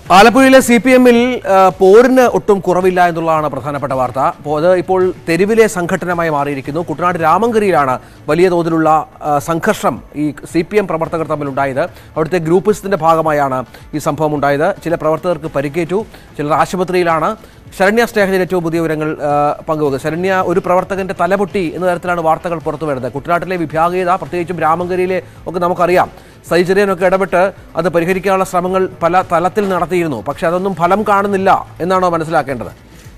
ആലപ്പുഴയിലെ C P എമ്മിൽ പോരിന് ഒട്ടും കുറവില്ല എന്നുള്ളതാണ് പ്രധാനപ്പെട്ട വാർത്ത അപ്പോൾ അത് ഇപ്പോൾ തെരുവിലെ സംഘടനമായി മാറിയിരിക്കുന്നു കുട്ടനാട് രാമങ്കരിയിലാണ് വലിയ തോതിലുള്ള ആ, സംഘർഷം ഈ സി പി എം പ്രവർത്തകർ തമ്മിലുണ്ടായത് അവിടുത്തെ ഗ്രൂപ്പിസത്തിന്റെ ഭാഗമായാണ് ഈ സംഭവം ഉണ്ടായത് ചില പ്രവർത്തകർക്ക് പരിക്കേറ്റു ചിലർ ആശുപത്രിയിലാണ് ശരണ്യ സ്നേഹജൻ ഏറ്റവും പുതിയ വിവരങ്ങൾ ആ, പങ്കുവെക്കും ശരണ്യ ഒരു പ്രവർത്തകന്റെ തലപൊട്ടി എന്ന തരത്തിലാണ് വാർത്തകൾ പുറത്തു വരുന്നത് കുട്ടനാട്ടിലെ വിഭാഗീയത പ്രത്യേകിച്ചും രാമങ്കരിയിലെ ഒക്കെ നമുക്കറിയാം സൈചര്യനൊക്കെ ഇടപെട്ട് അത് പരിഹരിക്കാനുള്ള ശ്രമങ്ങൾ പല തലത്തിൽ നടത്തിയിരുന്നു പക്ഷെ അതൊന്നും ഫലം കാണുന്നില്ല എന്നാണോ മനസ്സിലാക്കേണ്ടത്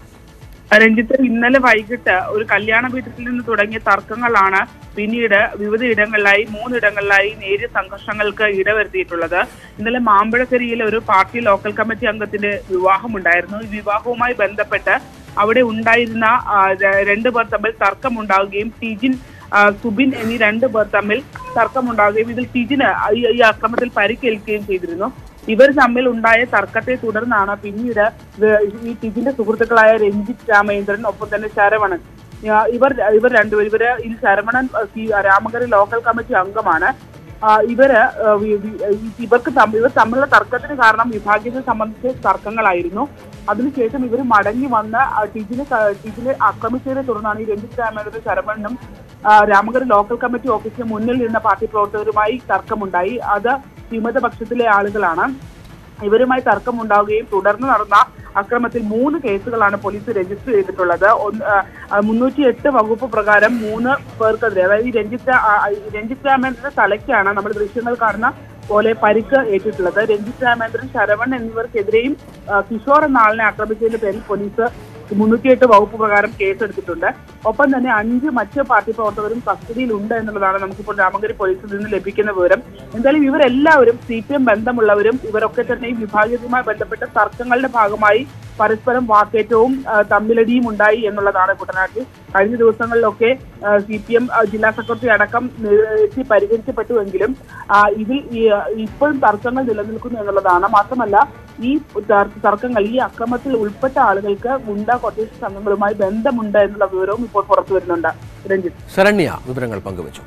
രഞ്ജിത്ത് ഇന്നലെ വൈകിട്ട് ഒരു കല്യാണ വീട്ടിൽ നിന്ന് തുടങ്ങിയ തർക്കങ്ങളാണ് പിന്നീട് വിവിധ ഇടങ്ങളിലായി മൂന്നിടങ്ങളിലായി നേരിയ സംഘർഷങ്ങൾക്ക് ഇടവരുത്തിയിട്ടുള്ളത് ഇന്നലെ മാമ്പഴക്കരിയിലെ ഒരു പാർട്ടി ലോക്കൽ കമ്മിറ്റി അംഗത്തിന്റെ വിവാഹമുണ്ടായിരുന്നു ഈ വിവാഹവുമായി ബന്ധപ്പെട്ട് അവിടെ ഉണ്ടായിരുന്ന ആ, ര- രണ്ട് പേർ തമ്മിൽ തർക്കമുണ്ടാവുകയും ടിജിൻ ആ, സുബിൻ എന്നീ രണ്ട് പേർ തമ്മിൽ തർക്കമുണ്ടാവുകയും ഇതിൽ ടിജിന് ഈ ഈ അക്രമത്തിൽ പരിക്കേൽക്കുകയും ചെയ്തിരുന്നു ഇവർ തമ്മിൽ ഉണ്ടായ തർക്കത്തെ തുടർന്നാണ് പിന്നീട് വേ- ഈ ടിജിന്റെ സുഹൃത്തുക്കളായ രഞ്ജിത്ത് രാമേന്ദ്രൻ ഒപ്പം തന്നെ ശരവണൻ ആ, ഇവർ ഇവർ രണ്ടുപേരും ഇവര് ഈ ശരവണൻ ആ, സി- രാമങ്കരി ലോക്കൽ കമ്മിറ്റി അംഗമാണ് ആ, ഇവര് ആ, വി- വി- ഈ- ഇവർക്ക് തമ്മിൽ ഇവർ തമ്മിലുള്ള തർക്കത്തിന് കാരണം വിഭാഗീയത സംബന്ധിച്ച് തർക്കങ്ങളായിരുന്നു അതിനുശേഷം ഇവർ മടങ്ങി വന്ന് ആ, ടിജിനെ ക- ടിജിനെ ആക്രമിച്ചതിനെ തുടർന്നാണ് ഈ രഞ്ജിത്ത് രാമേന്ദ്രൻ ശരവണനും ആ, രാമങ്കരി ലോക്കൽ കമ്മിറ്റി ഓഫീസിന് മുന്നിൽ നിന്ന പാർട്ടി പ്രവർത്തകരുമായി തർക്കമുണ്ടായി അത് വിമതപക്ഷത്തിലെ ആളുകളാണ് ഇവരുമായി തർക്കമുണ്ടാവുകയും തുടർന്ന് നടന്ന അക്രമത്തിൽ മൂന്ന് കേസുകളാണ് പോലീസ് രജിസ്റ്റർ ചെയ്തിട്ടുള്ളത് ഒന്ന് മുന്നൂറ്റി എട്ട് വകുപ്പ് പ്രകാരം മൂന്ന് പേർക്കെതിരെ അതായത് ഈ രഞ്ജിത്ത് ആ, ആ, ഈ രഞ്ജിത്ത് രാമേന്ദ്രന്റെ തലയ്ക്കാണ് നമ്മൾ ദൃശ്യങ്ങൾ കാണുന്ന പോലെ പരിക്ക് ഏറ്റിട്ടുള്ളത് രഞ്ജിത്ത് രാമേന്ദ്രൻ ശരവൺ എന്നിവർക്കെതിരെയും ആ, കിഷോർ എന്ന ആളിനെ ആക്രമിച്ചതിന്റെ പേരിൽ പോലീസ് മുന്നൂറ്റിയെട്ട് വകുപ്പ് പ്രകാരം കേസെടുത്തിട്ടുണ്ട് ഒപ്പം തന്നെ അഞ്ച് മറ്റ് പാർട്ടി പ്രവർത്തകരും കസ്റ്റഡിയിലുണ്ട് എന്നുള്ളതാണ് നമുക്കിപ്പോൾ രാമങ്കരി പോലീസിൽ നിന്ന് ലഭിക്കുന്ന വിവരം എന്തായാലും ഇവരെല്ലാവരും സി പി എം ബന്ധമുള്ളവരും ഇവരൊക്കെ തന്നെ ഈ വിഭാഗീയതയുമായി ബന്ധപ്പെട്ട തർക്കങ്ങളുടെ ഭാഗമായി പരസ്പരം വാക്കേറ്റവും ആ, തമ്മിലടിയും ഉണ്ടായി എന്നുള്ളതാണ് കുട്ടനാട്ടിൽ കഴിഞ്ഞ ദിവസങ്ങളിലൊക്കെ സി പി എം ജില്ലാ സെക്രട്ടറി അടക്കം നി- എത്തി പരിഹരിക്കപ്പെട്ടുവെങ്കിലും ആ, ഇതിൽ ഈ, ആ, ഇപ്പോഴും തർക്കങ്ങൾ നിലനിൽക്കുന്നു എന്നുള്ളതാണ് മാത്രമല്ല ഈ തർ- തർക്കങ്ങൾ ഈ അക്രമത്തിൽ ഉൾപ്പെട്ട ആളുകൾക്ക് ഗുണ്ട കൊട്ടേഷൻ സംഘങ്ങളുമായി ബന്ധമുണ്ട് എന്നുള്ള വിവരവും ഇപ്പോൾ പുറത്തു വരുന്നുണ്ട് രഞ്ജിത്ത് ശരണ്യ വിവരങ്ങൾ പങ്കുവച്ചു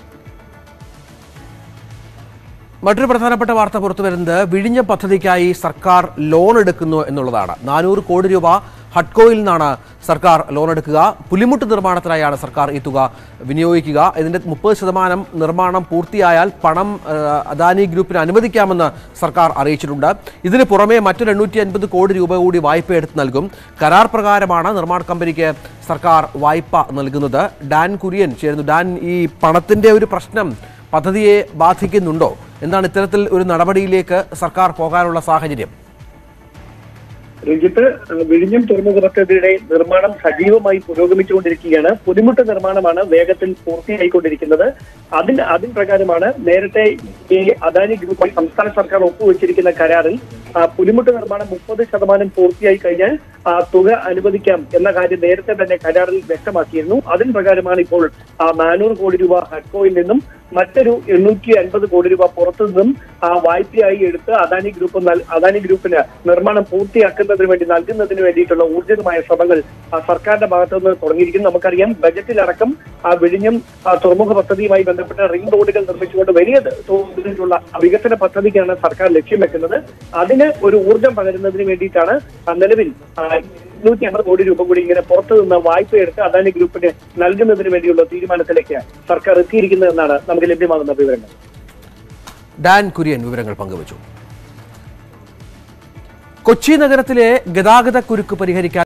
മറ്റൊരു പ്രധാനപ്പെട്ട വാർത്ത പുറത്തു വരുന്നത് വിഴിഞ്ഞം പദ്ധതിക്കായി സർക്കാർ ലോൺ എടുക്കുന്നു എന്നുള്ളതാണ് നാനൂറ് കോടി രൂപ ഹഡ്കോയിൽ നിന്നാണ് സർക്കാർ ലോൺ എടുക്കുക പുലിമുട്ട് നിർമ്മാണത്തിനായാണ് സർക്കാർ ഈ തുക വിനിയോഗിക്കുക ഇതിന്റെ മുപ്പത് ശതമാനം നിർമ്മാണം പൂർത്തിയായാൽ പണം ആ, അദാനി ഗ്രൂപ്പിന് അനുവദിക്കാമെന്ന് സർക്കാർ അറിയിച്ചിട്ടുണ്ട് ഇതിന് പുറമെ മറ്റൊരു എണ്ണൂറ്റി അൻപത് കോടി രൂപ കൂടി വായ്പ എടുത്ത് നൽകും കരാർ പ്രകാരമാണ് നിർമ്മാണ കമ്പനിക്ക് സർക്കാർ വായ്പ നൽകുന്നത് ഡാൻ കുര്യൻ ചേരുന്നു ഡാൻ ഈ പണത്തിന്റെ ഒരു പ്രശ്നം പദ്ധതിയെ ബാധിക്കുന്നുണ്ടോ എന്താണ് ഇത്തരത്തിൽ ഒരു നടപടിയിലേക്ക് സർക്കാർ പോകാനുള്ള സാഹചര്യം രഞ്ജിത്ത് ഏഹ്, വിഴിഞ്ഞം തുറമുഖ പദ്ധതിയുടെ നിർമ്മാണം സജീവമായി പുരോഗമിച്ചുകൊണ്ടിരിക്കുകയാണ് പുലിമുട്ട് നിർമ്മാണമാണ് വേഗത്തിൽ പൂർത്തിയായിക്കൊണ്ടിരിക്കുന്നത് അതിന് അതിൻ പ്രകാരമാണ് നേരത്തെ ഈ അദാനി ഗ്രൂപ്പുമായി സംസ്ഥാന സർക്കാർ ഒപ്പുവെച്ചിരിക്കുന്ന കരാറിൽ ആ, പുലിമുട്ട് നിർമ്മാണം മുപ്പത് ശതമാനം പൂർത്തിയായി കഴിഞ്ഞാൽ ആ, തുക അനുവദിക്കാം എന്ന കാര്യം നേരത്തെ തന്നെ കരാറിൽ വ്യക്തമാക്കിയിരുന്നു അതിൻ പ്രകാരമാണ് ഇപ്പോൾ ആ, നാനൂറ് കോടി രൂപ ഹഡ്കോയിൽ നിന്നും മറ്റൊരു എണ്ണൂറ്റി അൻപത് കോടി രൂപ പുറത്തു നിന്നും ആ, വായ്പയായി എടുത്ത് അദാനി ഗ്രൂപ്പ് നൽ- അദാനി ഗ്രൂപ്പിന് നിർമ്മാണം പൂർത്തിയാക്കുന്നതിന് വേണ്ടി നൽകുന്നതിന് വേണ്ടിയിട്ടുള്ള ഊർജിതമായ ശ്രമങ്ങൾ ആ, സർക്കാരിന്റെ ഭാഗത്തു നിന്ന് തുടങ്ങിയിരിക്കുന്നു നമുക്കറിയാം ബജറ്റിലടക്കം ആ വിഴിഞ്ഞം ആ, തുറമുഖ പദ്ധതിയുമായി ബന്ധപ്പെട്ട റിംഗ് റോഡുകൾ നിർമ്മിച്ചുകൊണ്ട് വലിയ തോതിലുള്ള വികസന പദ്ധതിക്കാണ് സർക്കാർ ലക്ഷ്യം വെക്കുന്നത് അതിന് ഒരു ഊർജം പകരുന്നതിന് വേണ്ടിയിട്ടാണ് ആ, നിലവിൽ ഇരുന്നൂറ്റി അമ്പത് കോടി രൂപ കൂടി ഇങ്ങനെ പുറത്തു നിന്ന് വായ്പ എടുത്ത് അദാനി ഗ്രൂപ്പിന് നൽകുന്നതിന് വേണ്ടിയുള്ള തീരുമാനത്തിലേക്ക് സർക്കാർ എത്തിയിരിക്കുന്നതെന്നാണ് നമുക്ക് ലഭ്യമാകുന്ന വിവരങ്ങൾ ഡാൻ കുര്യൻ വിവരങ്ങൾ പങ്കുവച്ചു കൊച്ചി നഗരത്തിലെ ഗതാഗത കുരുക്ക് പരിഹരിക്കാൻ